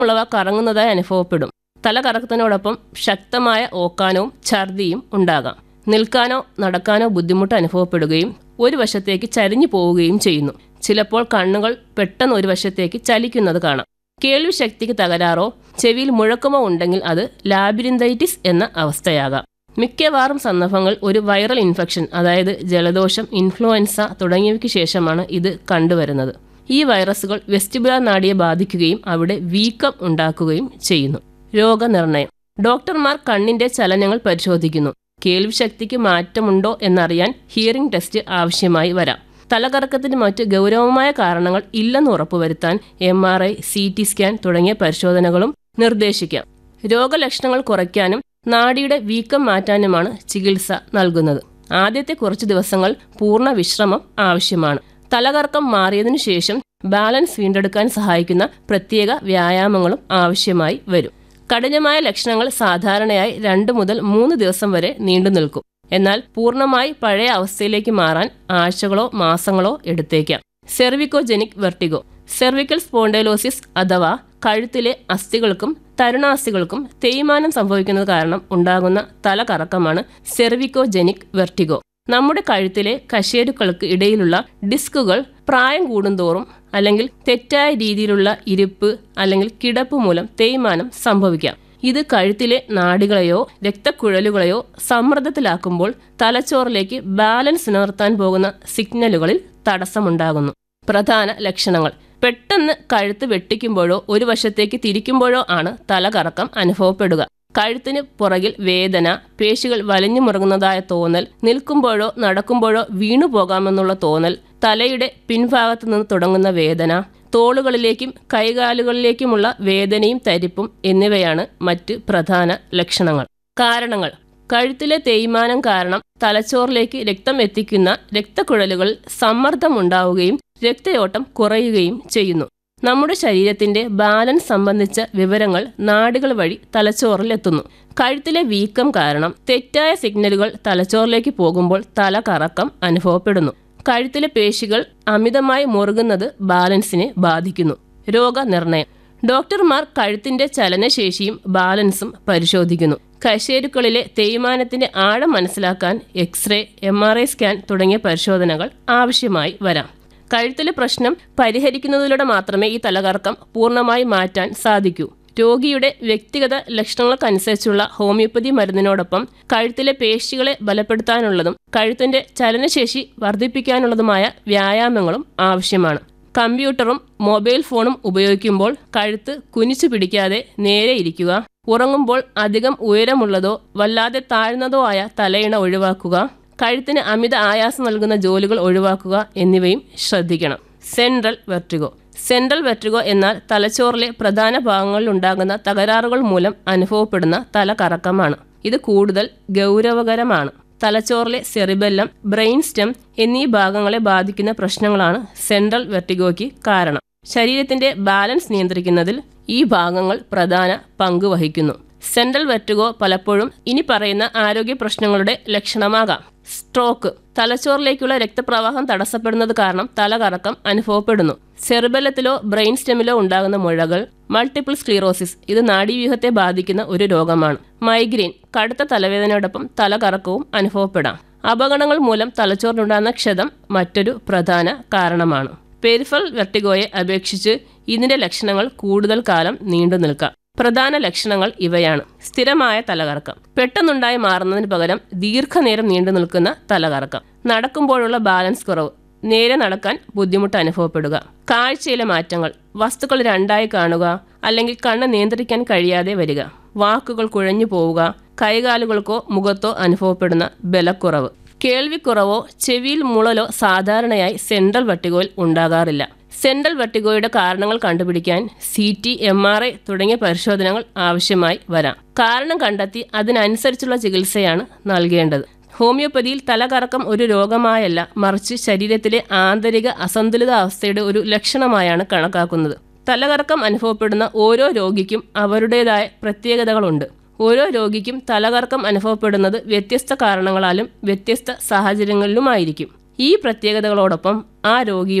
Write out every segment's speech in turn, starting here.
ഉള്ളവ കറങ്ങുന്നതായി അനുഭവപ്പെടും തല കറക്കത്തിനോടൊപ്പം ശക്തമായ ഓക്കാനവും ഛർദിയും ഉണ്ടാകാം നിൽക്കാനോ നടക്കാനോ ബുദ്ധിമുട്ട് അനുഭവപ്പെടുകയും ഒരു വശത്തേക്ക് ചരിഞ്ഞു പോവുകയും ചെയ്യുന്നു ചിലപ്പോൾ കണ്ണുകൾ പെട്ടെന്ന് ഒരു വശത്തേക്ക് ചലിക്കുന്നത് കാണാം കേൾവി ശക്തിക്ക് തകരാറോ ചെവിയിൽ മുഴക്കമോ ഉണ്ടെങ്കിൽ അത് ലാബിരിന്തൈറ്റിസ് എന്ന അവസ്ഥയാകാം മിക്കവാറും സന്ദർഭങ്ങൾ ഒരു വൈറൽ ഇൻഫെക്ഷൻ അതായത് ജലദോഷം ഇൻഫ്ലുവൻസ തുടങ്ങിയവയ്ക്ക് ശേഷമാണ് ഇത് കണ്ടുവരുന്നത് ഈ വൈറസുകൾ വെസ്റ്റിബുലാർ നാഡിയെ ബാധിക്കുകയും അവിടെ വീക്കം ഉണ്ടാക്കുകയും ചെയ്യുന്നു രോഗനിർണയം ഡോക്ടർമാർ കണ്ണിന്റെ ചലനങ്ങൾ പരിശോധിക്കുന്നു കേൾവി ശക്തിക്ക് മാറ്റമുണ്ടോ എന്നറിയാൻ ഹിയറിംഗ് ടെസ്റ്റ് ആവശ്യമായി വരാം തലകറക്കത്തിന് മറ്റ് ഗൗരവമായ കാരണങ്ങൾ ഇല്ലെന്ന് ഉറപ്പുവരുത്താൻ M R I C T scan തുടങ്ങിയ പരിശോധനകളും നിർദ്ദേശിക്കാം രോഗലക്ഷണങ്ങൾ കുറയ്ക്കാനും നാഡിയുടെ വീക്കം മാറ്റാനുമാണ് ചികിത്സ നൽകുന്നത് ആദ്യത്തെ കുറച്ച് ദിവസങ്ങൾ പൂർണ്ണ വിശ്രമം ആവശ്യമാണ് തലകറക്കം മാറിയതിനു ശേഷം ബാലൻസ് വീണ്ടെടുക്കാൻ സഹായിക്കുന്ന പ്രത്യേക വ്യായാമങ്ങളും ആവശ്യമായി വരും കഠിനമായ ലക്ഷണങ്ങൾ സാധാരണയായി രണ്ട് മുതൽ മൂന്ന് ദിവസം വരെ നീണ്ടു നിൽക്കും എന്നാൽ പൂർണ്ണമായി പഴയ അവസ്ഥയിലേക്ക് മാറാൻ ആഴ്ചകളോ മാസങ്ങളോ എടുത്തേക്കാം സെർവിക്കോജെനിക് വെർട്ടിഗോ സെർവിക്കൽ സ്പോണ്ടൈലോസിസ് അഥവാ കഴുത്തിലെ അസ്ഥികൾക്കും തരുണാസ്ഥികൾക്കും തേയ്മാനം സംഭവിക്കുന്നത് കാരണം ഉണ്ടാകുന്ന തലകറക്കമാണ് സെർവിക്കോജെനിക് വെർട്ടിഗോ നമ്മുടെ കഴുത്തിലെ കശേരുക്കൾക്ക് ഇടയിലുള്ള ഡിസ്കുകൾ പ്രായം കൂടുന്തോറും അല്ലെങ്കിൽ തെറ്റായ രീതിയിലുള്ള ഇരിപ്പ് അല്ലെങ്കിൽ കിടപ്പ് മൂലം തേയ്മാനം സംഭവിക്കാം ഇത് കഴുത്തിലെ നാഡികളെയോ രക്തക്കുഴലുകളെയോ സമ്മർദ്ദത്തിലാക്കുമ്പോൾ തലച്ചോറിലേക്ക് ബാലൻസ് നിലനിർത്താൻ പോകുന്ന സിഗ്നലുകളിൽ തടസ്സമുണ്ടാകുന്നു പ്രധാന ലക്ഷണങ്ങൾ പെട്ടെന്ന് കഴുത്ത് വെട്ടിക്കുമ്പോഴോ ഒരു വശത്തേക്ക് തിരിക്കുമ്പോഴോ ആണ് തലകറക്കം അനുഭവപ്പെടുക കഴുത്തിന് പുറകിൽ വേദന പേശികൾ വലിഞ്ഞു മുറുകുന്നതായ തോന്നൽ നിൽക്കുമ്പോഴോ നടക്കുമ്പോഴോ വീണു പോകാമെന്നുള്ള തോന്നൽ തലയുടെ പിൻഭാഗത്തു നിന്ന് തുടങ്ങുന്ന വേദന തോളുകളിലേക്കും കൈകാലുകളിലേക്കുമുള്ള വേദനയും തരിപ്പും എന്നിവയാണ് മറ്റ് പ്രധാന ലക്ഷണങ്ങൾ കാരണങ്ങൾ കഴുത്തിലെ തേയ്മാനം കാരണം തലച്ചോറിലേക്ക് രക്തം എത്തിക്കുന്ന രക്തക്കുഴലുകളിൽ സമ്മർദ്ദം ഉണ്ടാവുകയും രക്തയോട്ടം കുറയുകയും ചെയ്യുന്നു നമ്മുടെ ശരീരത്തിന്റെ ബാലൻസ് സംബന്ധിച്ച വിവരങ്ങൾ നാടുകൾ വഴി തലച്ചോറിൽ എത്തുന്നു കഴുത്തിലെ വീക്കം കാരണം തെറ്റായ സിഗ്നലുകൾ തലച്ചോറിലേക്ക് പോകുമ്പോൾ തല കറക്കം അനുഭവപ്പെടുന്നു കഴുത്തിലെ പേശികൾ അമിതമായി മുറുകുന്നത് ബാലൻസിനെ ബാധിക്കുന്നു രോഗനിർണയം ഡോക്ടർമാർ കഴുത്തിന്റെ ചലനശേഷിയും ബാലൻസും പരിശോധിക്കുന്നു കശേരുക്കളിലെ തേയ്മാനത്തിന്റെ ആഴം മനസ്സിലാക്കാൻ x-ray M R I scan തുടങ്ങിയ പരിശോധനകൾ ആവശ്യമായി വരാം കഴുത്തിലെ പ്രശ്നം പരിഹരിക്കുന്നതിലൂടെ മാത്രമേ ഈ തലകറക്കം പൂർണ്ണമായി മാറ്റാൻ സാധിക്കൂ രോഗിയുടെ വ്യക്തിഗത ലക്ഷണങ്ങൾക്കനുസരിച്ചുള്ള ഹോമിയോപ്പതി മരുന്നിനോടൊപ്പം കഴുത്തിലെ പേശികളെ ബലപ്പെടുത്താനുള്ളതും കഴുത്തിന്റെ ചലനശേഷി വർദ്ധിപ്പിക്കാനുള്ളതുമായ വ്യായാമങ്ങളും ആവശ്യമാണ് കമ്പ്യൂട്ടറും മൊബൈൽ ഫോണും ഉപയോഗിക്കുമ്പോൾ കഴുത്ത് കുനിച്ചു പിടിക്കാതെ നേരെ ഇരിക്കുക ഉറങ്ങുമ്പോൾ അധികം ഉയരമുള്ളതോ വല്ലാതെ താഴ്ന്നതോ ആയ തലയിണ ഒഴിവാക്കുക കഴുത്തിന് അമിത ആയാസം നൽകുന്ന ജോലികൾ ഒഴിവാക്കുക എന്നിവയും ശ്രദ്ധിക്കണം സെൻട്രൽ വെർട്ടിഗോ സെൻട്രൽ വെർട്ടിഗോ എന്നാൽ തലച്ചോറിലെ പ്രധാന ഭാഗങ്ങളിൽ ഉണ്ടാകുന്ന തകരാറുകൾ മൂലം അനുഭവപ്പെടുന്ന തലകറക്കമാണ് ഇത് കൂടുതൽ ഗൗരവകരമാണ് തലച്ചോറിലെ സെറിബെല്ലം ബ്രെയിൻ സ്റ്റെം എന്നീ ഭാഗങ്ങളെ ബാധിക്കുന്ന പ്രശ്നങ്ങളാണ് സെൻട്രൽ വെർട്ടിഗോയ്ക്ക് കാരണം ശരീരത്തിന്റെ ബാലൻസ് നിയന്ത്രിക്കുന്നതിൽ ഈ ഭാഗങ്ങൾ പ്രധാന പങ്ക് വഹിക്കുന്നു സെൻട്രൽ വെർട്ടിഗോ പലപ്പോഴും ഇനി പറയുന്ന ആരോഗ്യ പ്രശ്നങ്ങളുടെ ലക്ഷണമാകാം സ്ട്രോക്ക് തലച്ചോറിലേക്കുള്ള രക്തപ്രവാഹം തടസ്സപ്പെടുന്നത് കാരണം തലകറക്കം അനുഭവപ്പെടുന്നു സെറിബലത്തിലോ ബ്രെയിൻ സ്റ്റെമിലോ ഉണ്ടാകുന്ന മുഴകൾ മൾട്ടിപ്പിൾ സ്ക്ലീറോസിസ് ഇത് നാഡീവ്യൂഹത്തെ ബാധിക്കുന്ന ഒരു രോഗമാണ് മൈഗ്രെയിൻ കടുത്ത തലവേദനയോടൊപ്പം തലകറക്കവും അനുഭവപ്പെടാം അപകടങ്ങൾ മൂലം തലച്ചോറിനുണ്ടാകുന്ന ക്ഷതം മറ്റൊരു പ്രധാന കാരണമാണ് പെരിഫൽ വെർട്ടിഗോയെ അപേക്ഷിച്ച് ഇതിന്റെ ലക്ഷണങ്ങൾ കൂടുതൽ കാലം നീണ്ടു നിൽക്കാം പ്രധാന ലക്ഷണങ്ങൾ ഇവയാണ് സ്ഥിരമായ തലകറക്കം പെട്ടെന്നുണ്ടായി മാറുന്നതിന് പകരം ദീർഘനേരം നീണ്ടു നിൽക്കുന്ന തലകറക്കം നടക്കുമ്പോഴുള്ള ബാലൻസ് കുറവ് നേരെ നടക്കാൻ ബുദ്ധിമുട്ട് അനുഭവപ്പെടുക കാഴ്ചയിലെ മാറ്റങ്ങൾ വസ്തുക്കൾ രണ്ടായി കാണുക അല്ലെങ്കിൽ കണ്ണ് നിയന്ത്രിക്കാൻ കഴിയാതെ വരിക വാക്കുകൾ കുഴഞ്ഞു പോവുക കൈകാലുകൾക്കോ മുഖത്തോ അനുഭവപ്പെടുന്ന ബലക്കുറവ് കേൾവിക്കുറവോ ചെവിയിൽ മുളലോ സാധാരണയായി സെൻട്രൽ വട്ടികോയിൽ ഉണ്ടാകാറില്ല സെൻട്രൽ വട്ടിഗോയുടെ കാരണങ്ങൾ കണ്ടുപിടിക്കാൻ C T M R I തുടങ്ങിയ പരിശോധനകൾ ആവശ്യമായി വരാം കാരണം കണ്ടെത്തി അതിനനുസരിച്ചുള്ള ചികിത്സയാണ് നൽകേണ്ടത് ഹോമിയോപ്പതിയിൽ തലകറക്കം ഒരു രോഗമായല്ല മറിച്ച് ശരീരത്തിലെ ആന്തരിക അസന്തുലിതാവസ്ഥയുടെ ഒരു ലക്ഷണമായാണ് കണക്കാക്കുന്നത് തലകറക്കം അനുഭവപ്പെടുന്ന ഓരോ രോഗിക്കും അവരുടേതായ പ്രത്യേകതകളുണ്ട് ഓരോ രോഗിക്കും തലകറക്കം അനുഭവപ്പെടുന്നത് വ്യത്യസ്ത കാരണങ്ങളാലും വ്യത്യസ്ത സാഹചര്യങ്ങളിലുമായിരിക്കും ഈ പ്രത്യേകതകളോടൊപ്പം ആ രോഗിയുടെ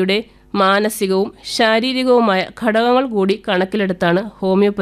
മാനസികവും ശാരീരികവുമായ ഘടകങ്ങൾ കൂടി കണക്കിലെടുത്താണ് ഹോമിയോപ്പതി